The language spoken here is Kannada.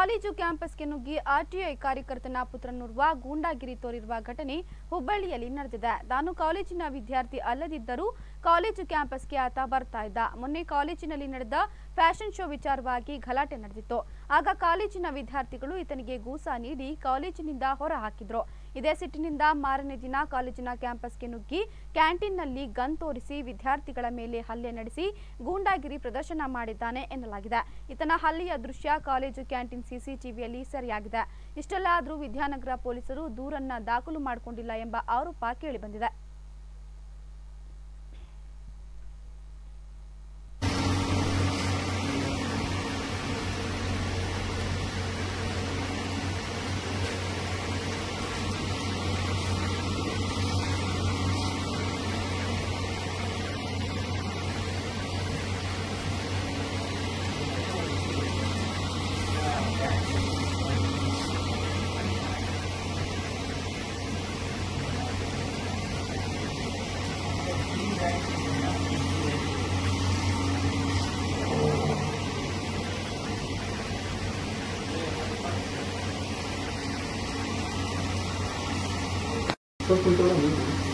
ಕಾಲೇಜು ಕ್ಯಾಂಪಸ್ಗೆ ನುಗ್ಗಿ ಆರ್ಟಿಐ ಕಾರ್ಯಕರ್ತನ ಪುತ್ರನೋರ್ವ ಗೂಂಡಾಗಿರಿ ತೋರಿರುವ ಘಟನೆ ಹುಬ್ಬಳ್ಳಿಯಲ್ಲಿ ನಡೆದಿದೆ ತಾನು ಕಾಲೇಜಿನ ವಿದ್ಯಾರ್ಥಿ ಅಲ್ಲದಿದ್ದರೂ ಕಾಲೇಜು ಕ್ಯಾಂಪಸ್ಗೆ ಆತ ಬರ್ತಾ ಇದ್ದ ಮೊನ್ನೆ ಕಾಲೇಜಿನಲ್ಲಿ ನಡೆದ ಫ್ಯಾಷನ್ ಶೋ ವಿಚಾರವಾಗಿ ಗಲಾಟೆ ನಡೆದಿತ್ತು ಆಗ ಕಾಲೇಜಿನ ವಿದ್ಯಾರ್ಥಿಗಳು ಈತನಿಗೆ ಗೂಸ ನೀಡಿ ಕಾಲೇಜಿನಿಂದ ಹೊರ ಹಾಕಿದ್ರು ಇದೇ ಸಿಟ್ಟಿನಿಂದ ಮಾರನೇ ದಿನ ಕಾಲೇಜಿನ ಕ್ಯಾಂಪಸ್ಗೆ ನುಗ್ಗಿ ಕ್ಯಾಂಟೀನ್ನಲ್ಲಿ ಗನ್ ತೋರಿಸಿ ವಿದ್ಯಾರ್ಥಿಗಳ ಮೇಲೆ ಹಲ್ಲೆ ನಡೆಸಿ ಗೂಂಡಾಗಿರಿ ಪ್ರದರ್ಶನ ಮಾಡಿದ್ದಾನೆ ಎನ್ನಲಾಗಿದೆ ಈತನ ಹಲ್ಲೆಯ ದೃಶ್ಯ ಕಾಲೇಜು ಕ್ಯಾಂಟೀನ್ ಸಿಸಿಟಿವಿಯಲ್ಲಿ ಸೆರೆಯಾಗಿದೆ ಇಷ್ಟೆಲ್ಲ ಆದರೂ ವಿದ್ಯಾನಗರ ಪೊಲೀಸರು ದೂರನ್ನ ದಾಖಲು ಮಾಡಿಕೊಂಡಿಲ್ಲ ಎಂಬ ಆರೋಪ ಕೇಳಿಬಂದಿದೆ ಸ್ವಲ್ಪ ಕುಂತ್ಕೊಳ್ಳೋದು